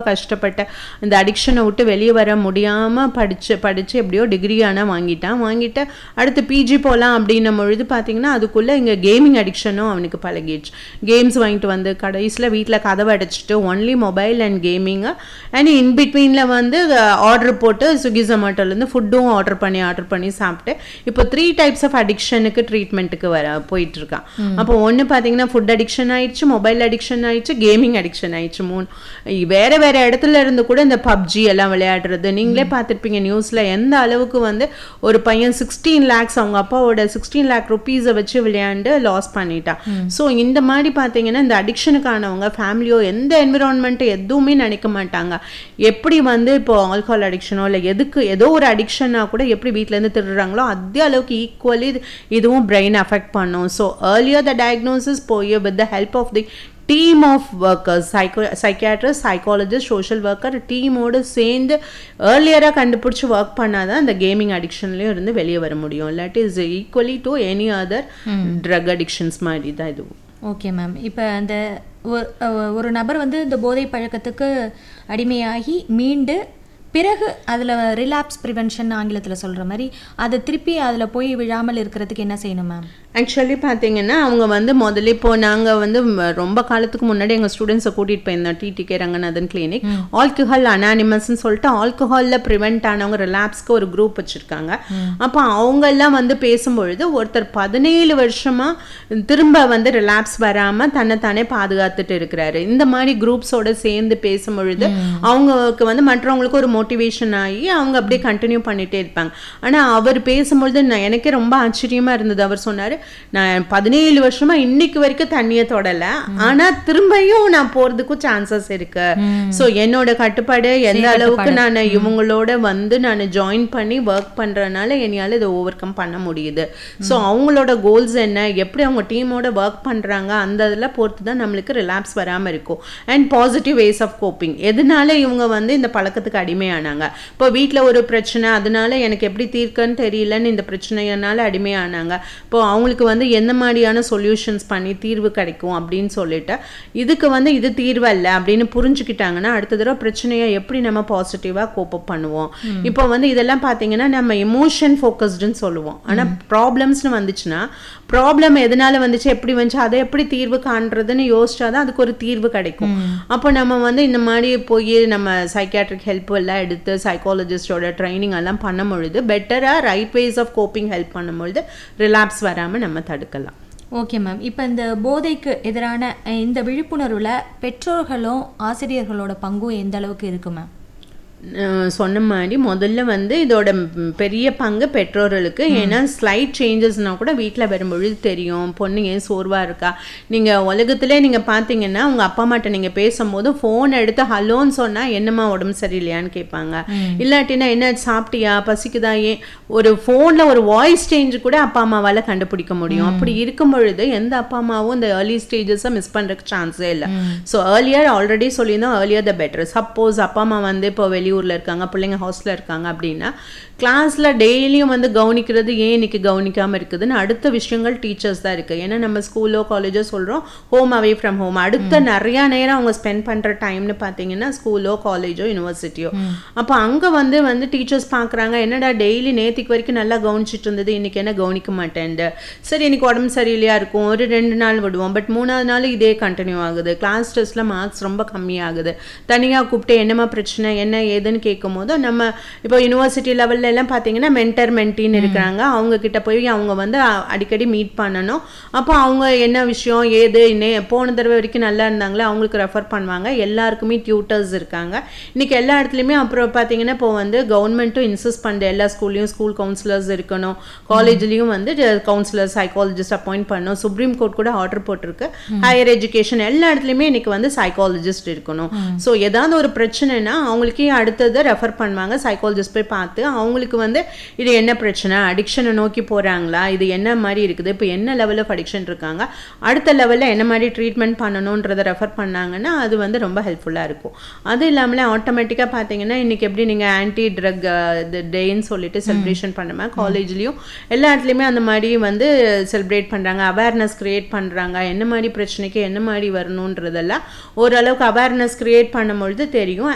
கஷ்டப்பட்ட இந்த அடிக்ஷனை விட்டு வெளியே வர முடியாமல் படிச்சு படிச்சு எப்படியோ டிகிரி ஆனால் வாங்கிட்டான் வாங்கிட்டு அடுத்து பிஜி போகலாம் அப்படின்னும் பொழுது பார்த்தீங்கன்னா அதுக்குள்ளே இங்கே கேமிங் அடிக்ஷனும் அவனுக்கு பழகிடுச்சு கேம்ஸ் வாங்கிட்டு வந்து கடைசியில் வீட்டில் கதவை அடைச்சிட்டு ஒன்லி மொபைல் அண்ட் கேமிங்கு அண்ட் இன் பிட்வீனில் வந்து ஆர்டர் போட்டு ஸ்விக்கி ஜொமேட்டோலேருந்து ஃபுட்டும் ஆர்டர் பண்ணி ஆர்டர் பண்ணி சாப்பிட்டு இப்போ த்ரீ டைப்ஸ் ஆஃப் அடிக்ஷனுக்கு ட்ரீட்மெண்ட்டுக்கு வர போயிட்டு இருக்கான் அப்போ ஒன்று பார்த்தீங்கன்னா ஃபுட் அடிக்ஷன் ஆயிடுச்சு மொபைல் அடிக்ஷன் ஆயிடுச்சு கேமிங் அடிக்ஷன் ஆயிடுச்சு மூணு வேற வேற இடத்துல இருந்து கூட இந்த பப்ஜி எல்லாம் விளையாடுறது நீங்களே பார்த்துருப்பீங்க நியூஸ்ல எந்த அளவுக்கு வந்து ஒரு பையன் சிக்ஸ்டீன் லேக்ஸ் அவங்க அப்பாவோட சிக்ஸ்டீன் லேக் ருபீஸை வச்சு விளையாண்டு லாஸ் பண்ணிட்டான் ஸோ இந்த மாதிரி பார்த்தீங்கன்னா இந்த அடிக்ஷனுக்கானவங்க ஃபேமிலியோ எந்த என்விரான்மெண்ட் எதுவுமே நினைக்க மாட்டாங்க எப்படி வந்து இப்போ ஆல்கஹால் அடிக்ஷனோ இல்லை எதுக்கு ஏதோ ஒரு அடிக்ஷனா கூட எப்படி வீட்டிலேருந்து திருடுறாங்களோ அதே அளவுக்கு ஈக்குவலி இதுவும் பிரெயின் அஃபெக்ட் பண்ணும் ஸோ ஏர்லியர் த டயக்னோசிஸ் போய் with the help of the team of workers psycho psychiatrist psychologist social worker டீமோடு சேர்ந்து ஏர்லியராக கண்டுபிடிச்சி ஒர்க் பண்ணாதான் இந்த கேமிங் அடிக்ஷன்லேயும் இருந்து வெளியே வர முடியும் இல்லாட்டி is equally to any other drug addictions மாதிரி தான் இதுவும் ஓகே மேம் இப்போ அந்த ஒ- அஹ் ஒரு நபர் வந்து இந்த போதை பழக்கத்துக்கு அடிமையாகி மீண்டு பிறகு அதில் ரிலாப்ஸ் ப்ரிவென்ஷன் ஆங்கிலத்தில் சொல்கிற மாதிரி அதை திருப்பி அதில் போய் விழாமல் இருக்கிறதுக்கு என்ன செய்யணும் மேம் ஆக்சுவலி பார்த்தீங்கன்னா அவங்க வந்து முதல்ல இப்போ நாங்கள் வந்து ம- ரொம்ப காலத்துக்கு முன்னாடி எங்கள் ஸ்டூடெண்ட்ஸை கூட்டிகிட்டு போயிருந்தோம் டிடிகே ரங்கநாதன் கிளினிக் ஆல்கஹால் அனானிமஸ்ன்னு சொல்லிட்டு ஆல்கஹாலில் ப்ரிவெண்ட் ஆனவங்க ரிலாப்ஸ்க்கு ஒரு குரூப் வச்சுருக்காங்க அப்போ அவங்க எல்லாம் வந்து பேசும்பொழுது ஒருத்தர் பதினேழு வருஷமாக திரும்ப வந்து ரிலாப்ஸ் வராமல் தன்னைத்தானே பாதுகாத்துட்டு இருக்கிறாரு இந்த மாதிரி குரூப்ஸோட சேர்ந்து பேசும்பொழுது அவங்களுக்கு வந்து மற்றவங்களுக்கு ஒரு மோட்டிவேஷன் ஆகி அவங்க அப்படியே கண்டினியூ பண்ணிட்டே இருப்பாங்க ஆனால் அவர் பேசும்பொழுது நான் எனக்கே ரொம்ப ஆச்சரியமா இருந்தது அவர் சொன்னாரு நான் பதினேழு வருஷமா இன்னைக்கு வரைக்கும் தண்ணியை தொடல ஆனா திரும்பியும் நான் போறதுக்கும் சான்சஸ் இருக்கு சோ என்னோட கட்டுப்பாடு எந்த அளவுக்கு நான் இவங்களோட வந்து நான் ஜாயின் பண்ணி ஒர்க் பண்றதுனால என்னால இதை ஓவர் கம் பண்ண முடியுது சோ அவங்களோட கோல்ஸ் என்ன எப்படி அவங்க டீமோட ஒர்க் பண்றாங்க அந்த இதில் பொறுத்து தான் நம்மளுக்கு ரிலாப்ஸ் வராம இருக்கும் and positive ways of coping எதனால இவங்க வந்து இந்த பழக்கத்துக்கு அடிமையானாங்க இப்போ வீட்ல ஒரு பிரச்சனை அதனால எனக்கு எப்படி தீர்க்கன்னு தெரியலன்னு இந்த பிரச்சனையினால அடிமையானாங்க இப்போ அவங்களுக்கு வந்து எந்த மாதிரியான சொல்யூஷன்ஸ் பண்ணி தீர்வு கிடைக்கும் அப்படின்னு சொல்லிட்டு இதுக்கு வந்து இது தீர்வு அல்ல அப்படின்னு புரிஞ்சுக்கிட்டாங்கன்னா அடுத்த தடவை பிரச்சனையை எப்படி நம்ம பாசிட்டிவா கோப்பப் பண்ணுவோம் இப்போ வந்து இதெல்லாம் பார்த்தீங்கன்னா நம்ம எமோஷன் ஃபோக்கஸ்டுன்னு சொல்லுவோம் ஆனா ப்ராப்ளம்ஸ்னு வந்துச்சுன்னா ப்ராப்ளம் எதனால வந்துச்சு எப்படி வந்துச்சு அதை எப்படி தீர்வு காண்றதுன்னு யோசிச்சாதான் அதுக்கு ஒரு தீர்வு கிடைக்கும் அப்போ நம்ம வந்து இந்த மாதிரி போய் நம்ம சைக்காட்ரிக் ஹெல்ப் எல்லாம் எடுத்து சைக்காலஜிஸ்டோட ட்ரைனிங் எல்லாம் பண்ணும் பொழுது பெட்டராக right ways of coping help பண்ணும் பொழுது ரிலாப்ஸ் வராமல் நம்ம தடுக்கலாம் ஓகே மேம் இப்போ இந்த போதைக்கு எதிரான அஹ், இந்த விழிப்புணர்வில் பெற்றோர்களும் ஆசிரியர்களோட பங்கும் எந்த அளவுக்கு இருக்கு மேம் அஹ் சொன்ன மாதிரி முதல்ல வந்து இதோட ம், பெரிய பங்கு பெற்றோர்களுக்கு ஏன்னா ஸ்லைட் சேஞ்சஸ்னா கூட வீட்டில் வரும்பொழுது தெரியும் பொண்ணு ஏன் சோர்வாக இருக்கா நீங்கள் உலகத்திலே நீங்கள் பார்த்தீங்கன்னா உங்கள் அப்பா அம்மாட்ட நீங்கள் பேசும்போது ஃபோன் எடுத்து ஹலோன்னு சொன்னால் என்னம்மா உடம்பு சரியில்லையான்னு கேட்பாங்க இல்லாட்டினா என்ன சாப்பிட்டியா பசிக்குதா ஏன் ஒரு ஃபோனில் ஒரு வாய்ஸ் சேஞ்ச் கூட அப்பா அம்மாவால் கண்டுபிடிக்க முடியும் அப்படி இருக்கும் பொழுது எந்த அப்பா அம்மாவும் இந்த ஏர்லி ஸ்டேஜஸை மிஸ் பண்ணுறதுக்கு சான்ஸே இல்லை ஸோ ஏர்லியர் ஆல்ரெடி சொல்லியிருந்தோம் ஏர்லியர் த பெட்டர் சப்போஸ் அப்பா அம்மா வந்து இப்போ வெளியூரில் இருக்காங்க பிள்ளைங்க ஹாஸ்டலில் இருக்காங்க அப்படின்னா கிளாஸில் டெய்லியும் வந்து கவனிக்கிறது ஏன் இன்னைக்கு கவனிக்காமல் இருக்குதுன்னு அடுத்த விஷயங்கள் டீச்சர்ஸ் தான் இருக்குது ஏன்னா நம்ம ஸ்கூலோ காலேஜோ சொல்கிறோம் ஹோம் அவே ஃப்ரம் ஹோம் அடுத்த நிறையா நேரம் அவங்க ஸ்பெண்ட் பண்ணுற டைம்னு பார்த்தீங்கன்னா ஸ்கூலோ காலேஜோ யூனிவர்சிட்டியோ அப்போ அங்கே வந்து வந்து டீச்சர்ஸ் பார்க்குறாங்க என்னடா டெய்லி நேத்திக்கு வரைக்கும் நல்லா கவனிச்சிட்டு இருந்தது இன்னைக்கு என்ன கவனிக்க மாட்டேன்டு சரி இன்னைக்கு உடம்பு சரியில்லையா இருக்கும் ஒரு ரெண்டு நாள் விடுவோம் பட் மூணாவது நாள் இதே கண்டினியூ ஆகுது கிளாஸ் டெஸ்ட்டில் மார்க்ஸ் ரொம்ப கம்மியாகுது தனியாக கூப்பிட்டு என்னம்மா பிரச்சனை என்ன ஏதுன்னு கேட்கும் போது நம்ம இப்போ யூனிவர்சிட்டி லெவல்ல எல்லாம் பார்த்தீங்கன்னா மென்டர் மென்டின்னு இருக்கிறாங்க அவங்க கிட்ட போய் அவங்க வந்து அ- அடிக்கடி மீட் பண்ணணும் அப்போ அவங்க என்ன விஷயம் ஏது இன்னே போன தடவை வரைக்கும் நல்லா இருந்தாங்களே அவங்களுக்கு ரெஃபர் பண்ணுவாங்க எல்லாருக்குமே டியூட்டர்ஸ் இருக்காங்க இன்னைக்கு எல்லா இடத்துலையுமே அப்புறம் பார்த்தீங்கன்னா இப்போ வந்து கவர்மெண்ட்டும் இன்சிஸ்ட் பண்ணுற எல்லா ஸ்கூல்லையும் ஸ்கூல் கவுன்சிலர்ஸ் இருக்கணும் காலேஜ்லேயும் வந்து கவுன்சிலர் சைக்காலஜிஸ்ட் அப்பாயிண்ட் பண்ணணும் சுப்ரீம் கோர்ட் கூட ஆர்டர் போட்டிருக்கு ஹையர் எஜுகேஷன் எல்லா இடத்துலையுமே இன்னைக்கு வந்து சைக்காலஜிஸ்ட் இருக்கணும் ஸோ ஏதாவது ஒரு பிரச்சனைனா அவங்களுக்கே அடுத்தது ரெஃபர் பண்ணுவாங்க சைக்காலஜிஸ்ட் போய் பார்த்து அவங்களுக்கு வந்து இது என்ன பிரச்சனை அடிக்ஷனை நோக்கி போகிறாங்களா இது என்ன மாதிரி இருக்குது இப்போ என்ன லெவல் ஆஃப் அடிக்ஷன் இருக்காங்க அடுத்த லெவலில் என்ன மாதிரி ட்ரீட்மெண்ட் பண்ணணுன்றதை ரெஃபர் பண்ணாங்கன்னா அது வந்து ரொம்ப ஹெல்ப்ஃபுல்லாக இருக்கும் அது இல்லாமல் ஆட்டோமேட்டிக்காக பார்த்தீங்கன்னா இன்னைக்கு எப்படி நீங்கள் ஆன்டி ட்ரக் டேன்னு சொல்லிட்டு செலிப்ரேஷன் பண்ணுமா காலேஜ்லேயும் எல்லா இடத்துலையுமே அந்த மாதிரி வந்து செலிப்ரேட் பண்ணுறாங்க அவேர்னஸ் கிரியேட் பண்ணுறாங்க என்ன மாதிரி பிரச்சனைக்கு என்ன மாதிரி வரணுன்றதெல்லாம் ஓரளவுக்கு அவேர்னஸ் கிரியேட் பண்ணும்பொழுது தெரியும்